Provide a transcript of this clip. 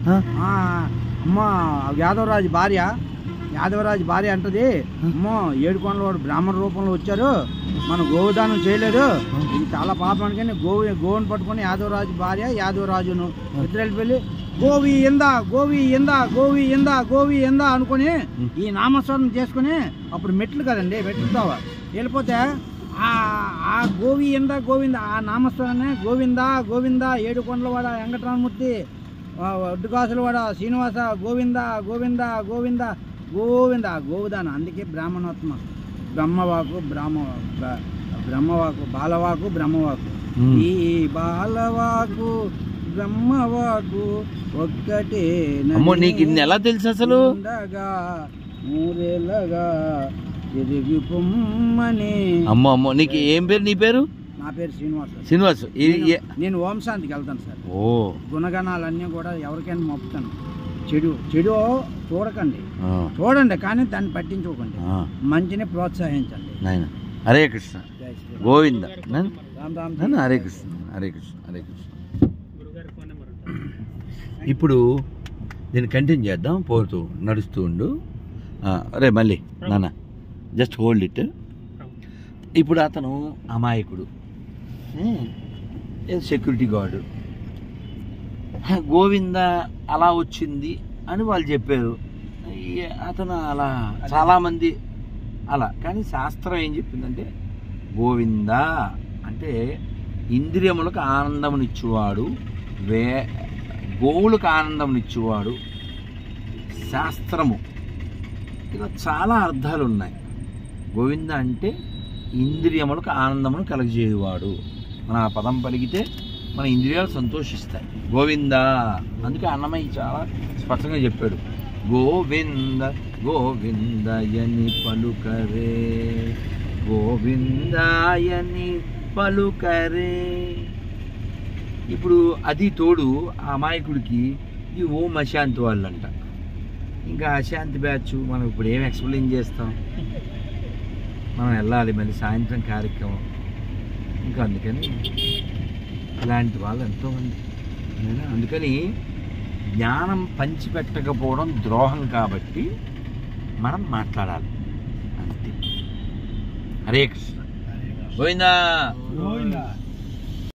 ఆ, ఆ, అమ్మ యాదవరాజు భార్య యాదవరాజు భార్య అంటది అమ్మో ఏడుకొండల వాడు బ్రాహ్మణ రూపంలో వచ్చారు మన గోదానం చేయలేదు ఇది చాలా పాపం అనుకని గోవు గోవుని పట్టుకొని యాదవరాజు భార్య యాదవరాజును ఇద్దరు వెళ్ళి గోవి ఎందా గోవి ఎందా గోవి ఎందా గోవి ఎందా అనుకొని ఈ నామస్వరం చేసుకుని అప్పుడు మెట్లు కదండి మెట్లు తోవ వెళ్ళిపోతే ఆ ఆ గోవి ఎందా గోవింద ఆ నామస్వరాన్ని గోవిందా గోవిందా ఏడు కొండలవాడ వెంకటరామమూర్తి ఒడ్డుకాసులవాడ శ్రీనివాస గోవింద గోవింద గోవింద గోవింద గోవిదాన అందుకే బ్రాహ్మణోత్మ బ్రహ్మవాకు బ్రాహ్మ బ్ర- బ్రహ్మవాకు బాలవాకు బ్రహ్మవాకు ఉమ్. ఈ బాలవాకు బ్రహ్మవాకు ఒక్కటే అమ్మో నీకు ఇన్ని ఎలా తెలుసు అసలు ఉండగా మూరేళ్ళగా తిరిగి పొమ్మని అమ్మో అమ్మో నీకు ఏం పేరు నీ పేరు నా పేరు శ్రీనివాస్ శ్రీనివాస్ ఈ- ఏ- నేను ఓం శాంతికి వెళ్తాను సార్ ఓ గుణగణాలన్నీ కూడా ఎవరికైనా మొప్పుతాను చెడు చెడు చూడకండి ఆ, చూడండి కానీ దాన్ని పట్టించుకోకండి ఆ, మంచిని ప్రోత్సహించండి నాయన హరే కృష్ణ జై శ్రీరామ్. గోవింద నాయన రామ్ రామ్ నాన్న, హరే కృష్ణ హరే కృష్ణ హరే కృష్ణ ఇప్పుడు దీన్ని కంటిన్యూ చేద్దాం పోతూ నడుస్తూ ఉండు ఆ, రే మళ్ళీ నాన్న జస్ట్ హోల్డ్ ఇట్ ఇప్పుడు అతను అమాయకుడు సెక్యూరిటీ గార్డు గోవింద అలా వచ్చింది అని వాళ్ళు చెప్పారు ఈ అతను అలా చాలామంది అలా కానీ శాస్త్రం ఏం చెప్పిందంటే గోవింద అంటే ఇంద్రియములకు ఆనందమునిచ్చువాడు వే గోవులకు ఆనందమునిచ్చేవాడు శాస్త్రము ఇలా చాలా అర్థాలు ఉన్నాయి గోవింద అంటే ఇంద్రియములకు ఆనందమును కలగజేయువాడు మన ఆ పదం పలికితే మన ఇంద్రియాలు సంతోషిస్తాయి గోవింద అందుకే అన్నమయ్య చాలా స్పష్టంగా చెప్పాడు గోవింద గోవిందయని పలుకరే గోవిందాయని పలుకరే ఇప్పుడు అది తోడు ఆ అమాయకుడికి ఈ ఓం అశాంతి వాళ్ళంట ఇంకా అశాంతి బ్యాచ్ మనం ఇప్పుడు ఏం ఎక్స్ప్లెయిన్ చేస్తాం మనం వెళ్ళాలి మళ్ళీ సాయంత్రం కార్యక్రమం ఇంకా అందుకని ఇలాంటి వాళ్ళు ఎంతోమంది అవునా? అందుకని జ్ఞానం పంచిపెట్టకపోవడం ద్రోహం కాబట్టి మనం మాట్లాడాలి అంతే హరే కృష్ణ గోవిందా గోవిందా